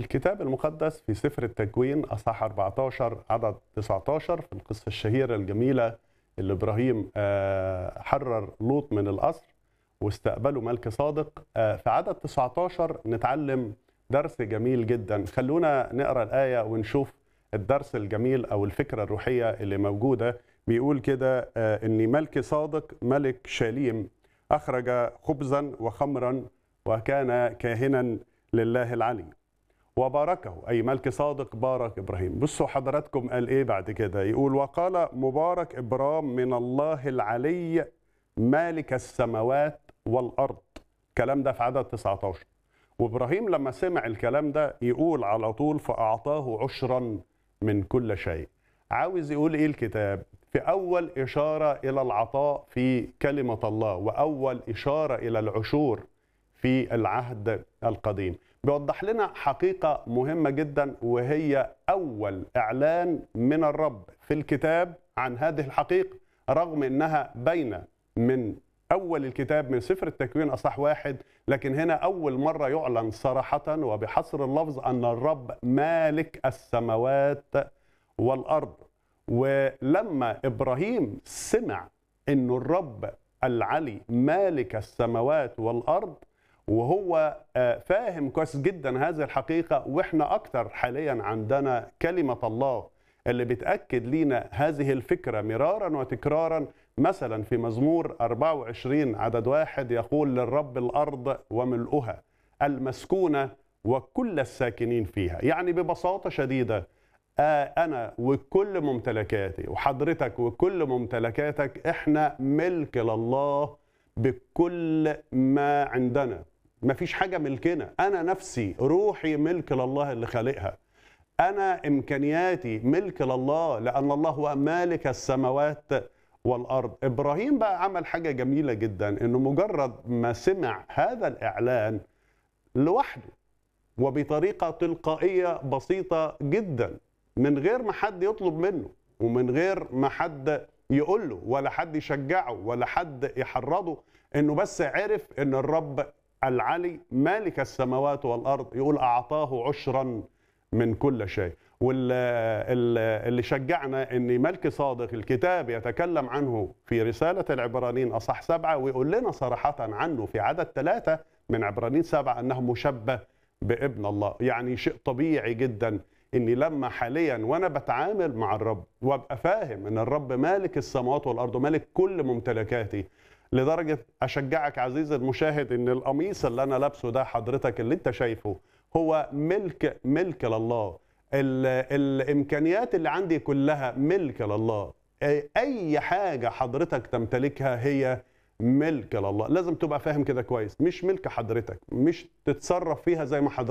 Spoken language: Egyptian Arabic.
الكتاب المقدس في سفر التكوين اصحاح 14 عدد 19 في القصه الشهيره الجميله اللي ابراهيم آه، حرر لوط من الاسر واستقبله ملك صادق آه، في عدد 19 نتعلم درس جميل جدا خلونا نقرا الايه ونشوف الدرس الجميل او الفكره الروحيه اللي موجوده بيقول كده آه، ان ملك صادق ملك شاليم اخرج خبزا وخمرا وكان كاهنا لله العلي وباركه اي ملك صادق بارك ابراهيم بصوا حضراتكم قال ايه بعد كده يقول وقال مبارك ابرام من الله العلي مالك السماوات والارض الكلام ده في عدد 19 وابراهيم لما سمع الكلام ده يقول على طول فاعطاه عشرا من كل شيء عاوز يقول ايه الكتاب في اول اشاره الى العطاء في كلمه الله واول اشاره الى العشور في العهد القديم بيوضح لنا حقيقة مهمة جدا وهي أول إعلان من الرب في الكتاب عن هذه الحقيقة رغم أنها باينة من أول الكتاب من سفر التكوين أصح واحد لكن هنا أول مرة يعلن صراحة وبحصر اللفظ أن الرب مالك السماوات والأرض ولما إبراهيم سمع أن الرب العلي مالك السماوات والأرض وهو فاهم كويس جدا هذه الحقيقة وإحنا أكتر حاليا عندنا كلمة الله اللي بتأكد لنا هذه الفكرة مرارا وتكرارا مثلا في مزمور 24 عدد واحد يقول للرب الأرض وملؤها المسكونة وكل الساكنين فيها يعني ببساطة شديدة أنا وكل ممتلكاتي وحضرتك وكل ممتلكاتك إحنا ملك لله بكل ما عندنا ما فيش حاجة ملكنا أنا نفسي روحي ملك لله اللي خالقها أنا إمكانياتي ملك لله لأن الله هو مالك السماوات والأرض إبراهيم بقى عمل حاجة جميلة جدا إنه مجرد ما سمع هذا الإعلان لوحده وبطريقة تلقائية بسيطة جدا من غير ما حد يطلب منه ومن غير ما حد يقول له ولا حد يشجعه ولا حد يحرضه انه بس عرف ان الرب العلي مالك السماوات والارض يقول اعطاه عشرا من كل شيء واللي شجعنا ان ملك صادق الكتاب يتكلم عنه في رساله العبرانيين اصح سبعه ويقول لنا صراحه عنه في عدد ثلاثه من عبرانيين سبعه انه مشبه بابن الله يعني شيء طبيعي جدا اني لما حاليا وانا بتعامل مع الرب وابقى فاهم ان الرب مالك السماوات والارض ومالك كل ممتلكاتي لدرجه اشجعك عزيزي المشاهد ان القميص اللي انا لابسه ده حضرتك اللي انت شايفه هو ملك ملك لله ال الامكانيات اللي عندي كلها ملك لله اي حاجه حضرتك تمتلكها هي ملك لله لازم تبقى فاهم كده كويس مش ملك حضرتك مش تتصرف فيها زي ما حضرتك